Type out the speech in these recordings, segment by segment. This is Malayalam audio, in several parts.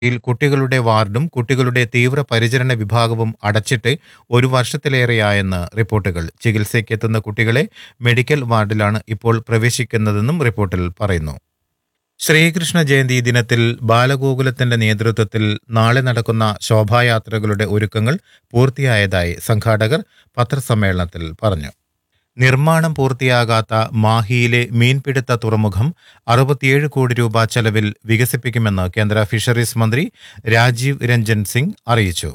യിൽ കുട്ടികളുടെ വാർഡും കുട്ടികളുടെ തീവ്രപരിചരണ വിഭാഗവും അടച്ചിട്ട് ഒരു വർഷത്തിലേറെയായെന്ന് റിപ്പോർട്ടുകൾ ചികിത്സയ്ക്കെത്തുന്ന കുട്ടികളെ മെഡിക്കൽ വാർഡിലാണ് ഇപ്പോൾ പ്രവേശിക്കുന്നതെന്നും റിപ്പോർട്ടിൽ പറയുന്നു ശ്രീകൃഷ്ണ ജയന്തി ദിനത്തിൽ ബാലഗോകുലത്തിന്റെ നേതൃത്വത്തിൽ നാളെ നടക്കുന്ന ശോഭായാത്രകളുടെ ഒരുക്കങ്ങൾ പൂർത്തിയായതായി സംഘാടകർ പത്രസമ്മേളനത്തിൽ പറഞ്ഞു നിർമ്മാണം പൂർത്തിയാകാത്ത മാഹിയിലെ മീൻപിടുത്ത തുറമുഖം അറുപത്തിയേഴ് കോടി രൂപ ചെലവിൽ വികസിപ്പിക്കുമെന്ന് കേന്ദ്ര ഫിഷറീസ് മന്ത്രി രാജീവ് രഞ്ജൻ സിംഗ് അറിയിച്ചു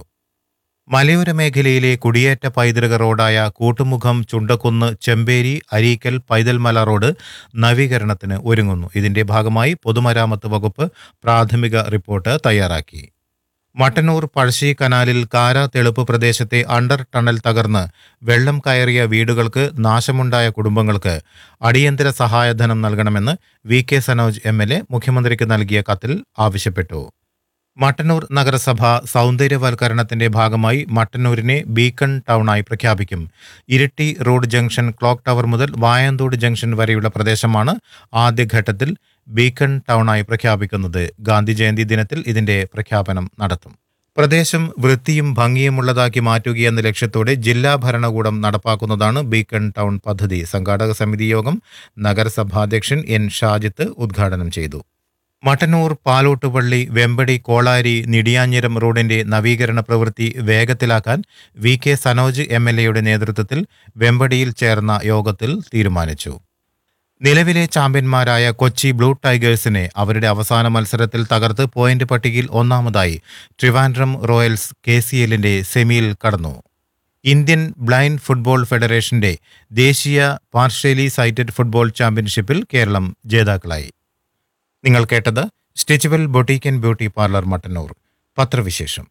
മലയോര മേഖലയിലെ കുടിയേറ്റ പൈതൃക റോഡായ കൂട്ടുമുഖം ചുണ്ടക്കുന്ന് ചെമ്പേരി അരീക്കൽ പൈതൽമല റോഡ് നവീകരണത്തിന് ഒരുങ്ങുന്നു ഇതിന്റെ ഭാഗമായി പൊതുമരാമത്ത് വകുപ്പ് പ്രാഥമിക റിപ്പോർട്ട് തയ്യാറാക്കി മട്ടന്നൂർ പഴശ്ശി കനാലിൽ കാര തെളുപ്പ് പ്രദേശത്തെ അണ്ടർ ടണൽ തകർന്ന് വെള്ളം കയറിയ വീടുകൾക്ക് നാശമുണ്ടായ കുടുംബങ്ങൾക്ക് അടിയന്തര സഹായധനം നൽകണമെന്ന് V K Sanoj M L A മുഖ്യമന്ത്രിക്ക് നൽകിയ കത്തിൽ ആവശ്യപ്പെട്ടു മട്ടന്നൂർ നഗരസഭ സൗന്ദര്യവൽക്കരണത്തിന്റെ ഭാഗമായി മട്ടന്നൂരിനെ ബീക്കൺ ടൗണായി പ്രഖ്യാപിക്കും Iritty road junction clock tower മുതൽ വായന്തോട് ജംഗ്ഷൻ വരെയുള്ള പ്രദേശമാണ് ആദ്യഘട്ടത്തിൽ ബീക്കൺ ടൗണായി പ്രഖ്യാപിക്കുന്നത് ഗാന്ധി ജയന്തി ദിനത്തിൽ ഇതിന്റെ പ്രഖ്യാപനം നടത്തും പ്രദേശം വൃത്തിയും ഭംഗിയുമുള്ളതാക്കി മാറ്റുകയെന്ന ലക്ഷ്യത്തോടെ ജില്ലാ ഭരണകൂടം നടപ്പാക്കുന്നതാണ് ബീക്കൺ ടൗൺ പദ്ധതി സംഘാടക സമിതി യോഗം നഗരസഭാധ്യക്ഷൻ എൻ ഷാജിത്ത് ഉദ്ഘാടനം ചെയ്തു മട്ടന്നൂർ പാലോട്ടുപള്ളി വെമ്പടി കോളാരി നിടിയാഞ്ഞിരം റോഡിന്റെ നവീകരണ പ്രവൃത്തി വേഗത്തിലാക്കാൻ V K Sanoj M L എയുടെ നേതൃത്വത്തിൽ വെമ്പടിയിൽ ചേർന്ന യോഗത്തിൽ തീരുമാനിച്ചു നിലവിലെ ചാമ്പ്യന്മാരായ കൊച്ചി ബ്ലൂ ടൈഗേഴ്സിനെ അവരുടെ അവസാന മത്സരത്തിൽ തകർത്ത് പോയിന്റ് പട്ടികയിൽ ഒന്നാമതായി ട്രിവാൻഡ്രം റോയൽസ് കെ സി എല്ലിന്റെ സെമിയിൽ കടന്നു ഇന്ത്യൻ ബ്ലൈൻഡ് ഫുട്ബോൾ ഫെഡറേഷന്റെ ദേശീയ പാർഷ്യലി സൈറ്റഡ് ഫുട്ബോൾ ചാമ്പ്യൻഷിപ്പിൽ കേരളം ജേതാക്കളായി നിങ്ങൾ കേട്ടത് Stitchwell boutique and beauty parlour Mattannur പത്രവിശേഷം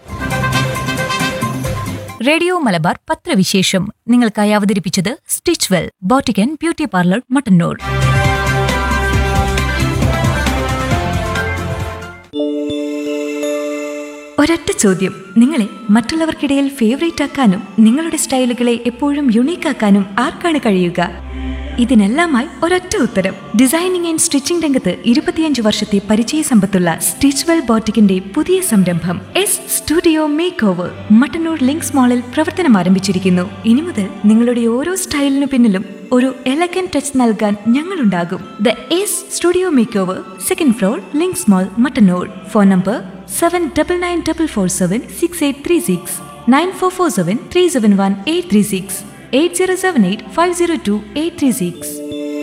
റേഡിയോ മലബാർ പത്രവിശേഷം നിങ്ങൾക്കായി അവതരിപ്പിച്ചത് Stitchwell boutique and beauty parlour Mattannur ഒരൊറ്റ ചോദ്യം നിങ്ങളെ മറ്റുള്ളവർക്കിടയിൽ ഫേവറേറ്റ് ആക്കാനും നിങ്ങളുടെ സ്റ്റൈലുകളെ എപ്പോഴും യുണീക്ക് ആക്കാനും ആർക്കാണ് കഴിയുക ഇതിനെല്ലാമായി ഒരൊറ്റ ഉത്തരം ഡിസൈനിങ് ആൻഡ് സ്റ്റിച്ചിംഗ് രംഗത്ത് ഇരുപത്തിയഞ്ച് വർഷത്തെ പരിചയ സമ്പത്തുള്ള സ്റ്റിച്ച്വെൽ ബോട്ടിക്കിന്റെ പുതിയ സംരംഭം S studio make over Mattannur Links മാളിൽ പ്രവർത്തനം ആരംഭിച്ചിരിക്കുന്നു ഇനി മുതൽ നിങ്ങളുടെ ഓരോ സ്റ്റൈലിനു പിന്നിലും ഒരു എലഗൻ ടച്ച് നൽകാൻ ഞങ്ങളുണ്ടാകും the S studio make over second floor Links mall Mattannur phone number seven double nine double four seven six eight three six nine four four seven three seven one eight three six eight zero seven eight five zero two eight three six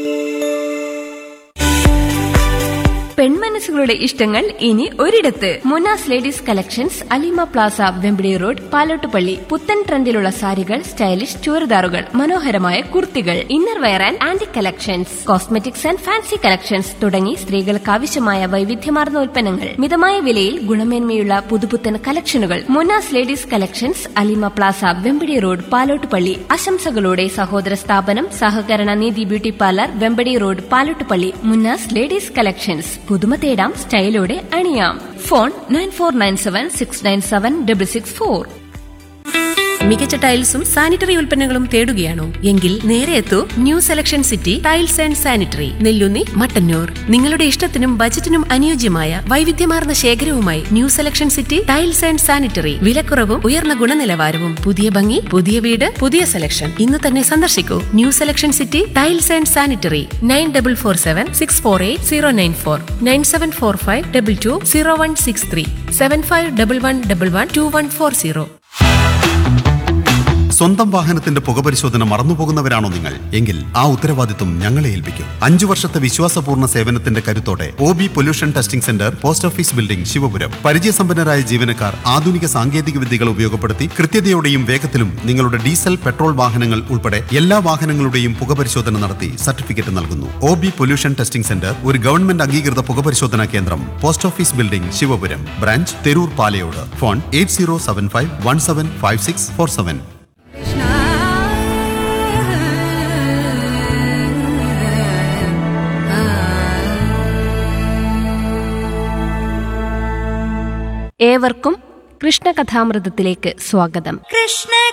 പെൺമനസ്സുകളുടെ ഇഷ്ടങ്ങൾ ഇനി ഒരിടത്ത് Munas ladies collections Alima plaza Vempidi road Palottupalli പുത്തൻ ട്രെൻഡിലുള്ള സാരികൾ സ്റ്റൈലിഷ് ചുരിദാറുകൾ മനോഹരമായ കുർത്തികൾ inner wear and anti collections cosmetics and fancy collections തുടങ്ങി സ്ത്രീകൾക്ക് ആവശ്യമായ വൈവിധ്യമാർന്ന ഉൽപ്പന്നങ്ങൾ മിതമായ വിലയിൽ ഗുണമേന്മയുള്ള പുതുപുത്തൻ കളക്ഷനുകൾ Munas ladies collections Alima plaza Vempadi road Palottupalli ആശംസകളോടെ സഹോദര സ്ഥാപനം സഹകരണ Neethi beauty parlour Vempadi road Palottupalli Munnas ladies collections പുതുമ തേടാം സ്റ്റൈലോടെ അണിയാം phone nine four nine seven six nine seven double six four മികച്ച ടൈൽസും സാനിറ്ററി ഉൽപ്പന്നങ്ങളും തേടുകയാണോ എങ്കിൽ നേരെ എത്തൂ new selection city tiles and sanitary Nellunni Mattannur നിങ്ങളുടെ ഇഷ്ടത്തിനും ബജറ്റിനും അനുയോജ്യമായ വൈവിധ്യമാർന്ന ശേഖരവുമായി new selection city tiles and sanitary വിലക്കുറവും ഉയർന്ന ഗുണനിലവാരവും പുതിയ ഭംഗി പുതിയ വീട് പുതിയ സെലക്ഷൻ ഇന്ന് തന്നെ സന്ദർശിക്കൂ new selection city tiles and sanitary nine double four seven six four eight zero nine four nine seven four five double two zero one six three seven five double one double one two one four zero സ്വന്തം വാഹനത്തിന്റെ പുകപരിശോധന മറന്നുപോകുന്നവരാണോ നിങ്ങൾ എങ്കിൽ ആ ഉത്തരവാദിത്വം ഞങ്ങളെ ഏൽപ്പിക്കും അഞ്ചു വർഷത്തെ വിശ്വാസപൂർണ്ണ സേവനത്തിന്റെ കരുത്തോടെ O B pollution testing centre post office building Sivapuram പരിചയസമ്പന്നരായ ജീവനക്കാർ ആധുനിക സാങ്കേതിക വിദ്യകൾ ഉപയോഗപ്പെടുത്തി കൃത്യതയോടെയും വേഗത്തിലും നിങ്ങളുടെ ഡീസൽ പെട്രോൾ വാഹനങ്ങൾ ഉൾപ്പെടെ എല്ലാ വാഹനങ്ങളുടെയും പുകപരിശോധന നടത്തി സർട്ടിഫിക്കറ്റ് നൽകുന്നു O B pollution testing centre ഒരു ഗവൺമെന്റ് അംഗീകൃത പുകപരിശോധനാ കേന്ദ്രം post office building Sivapuram branch Theroor Palayode phone eight zero seven five one seven five six four seven ഏവർക്കും കൃഷ്ണകഥാമൃതത്തിലേക്ക് സ്വാഗതം കൃഷ്ണ